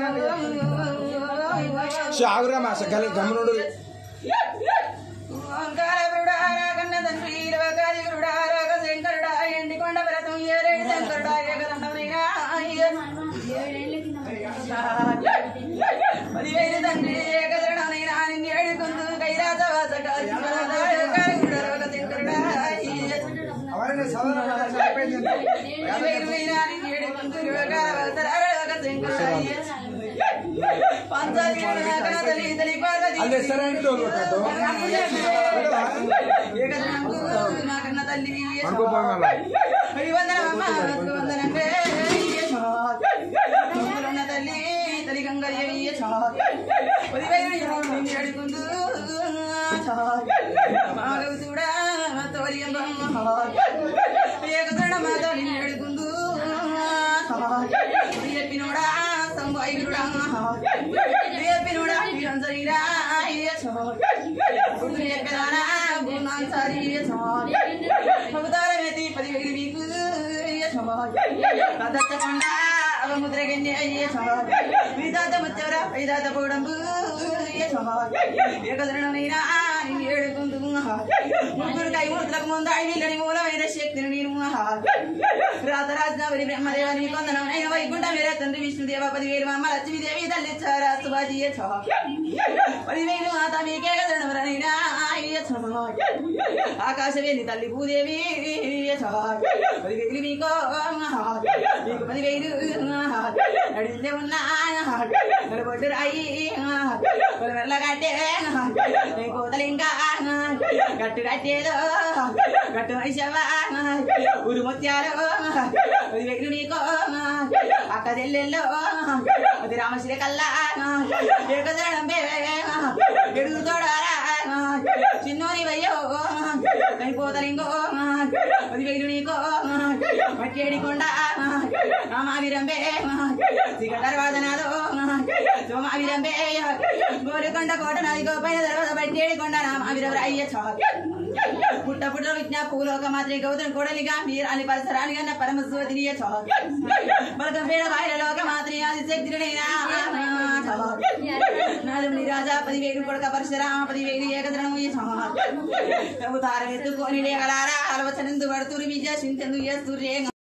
షాగురా మా సగల గమనుడు ఓంకారపురుడార కన్న తండ్రి లోకాధికురుడార శంకరుడా ఎండికొండ వ్రతం ఏరేడు శంకరుడా ఏకదండమునైనా పదివేలు తండ్రి ఏకదరణనైనా నిన్ను ఏడుకుందు కైలాస వాస శంకరుడా పదివేలు నిన్ను ఏడుకుందు లోకాల వాస శంకరుడా పంచాలి తల్లి తల్లి పార్వతి అల్లే సరైన తోలు కొట్టాడు నాకన్న తల్లి అనుకో పోగాల ఉన్న తల్లి తల్లి గంగదేవి అడుగుందు చూడా తోలి ఏకదడ మాత నిన్ను అడుగుందు చెప్పినోడా సంబాయిరుడా చెప్పినోడా శరీరా చెప్పినానా గుణాన్ సారీ అవతారమేతి పదివేలు మీకు దత్తకొండ అవముద్రగన్య విధాత ముచ్చవర విధాత పోడంబు ఏకదరణనైనా నిన్ను ఏడుకుందు ముగ్గురు కైమూర్తులకు ముందు ఐనీళ్ళని మూలమైన శక్తిని నేను రాతరాజనవరి బ్రహ్మదేవని కొందనమైన వైకుంఠ వీర తండ్రి విష్ణుదేవ పదివేలు అమ్మ లక్ష్మీదేవి తల్లి చారా సుభాజీ పదివేలు మాత మీకే కదనవరైనా ఆకాశవేణి తల్లి భూదేవి పదివేలు మీకో మీకు పదివేలు నడిస్తే ఉన్నా నడబొడ్డు రాయి వెళ్ళగట్టే కోతలు ఇంకా గట్టు కట్టేదో గట్టు వైశవా ఊరు ముత్యాలు పదివేలు మీకో అక్క చెల్లెల్లో అది రామశ్రీ కల్లా ఏకదరణం ఎడుగు తోడారా చిన్నోని వయ్యో అయిపోతలింగో పదివేలు నీకో మట్టేడికొండ రామావిరంబే సిగ దర్వాదనాదో సోమావిరంబే గోరికొండ కోట నాది గోపైన తర్వాత బట్టేడికొండ రామావిరం అయ్య పుట్ట పుట్ట విజ్ఞా పూలోక మాత్రే గౌతమ్ కోడలిగా మీరాలి పరిసరాలిగా నా పరమశివతిని బలకం పేడ బాయిల లోక మాత్రే ఆది శక్తినైనా నాలుగు రాజా పదివేలు కొడక పరశురామ పదివేలు ఏకదనము అవతారం ఎత్తుకొని లేగలారా ఆలోచనందు పడుతురు విజయ చింతను చేస్తురే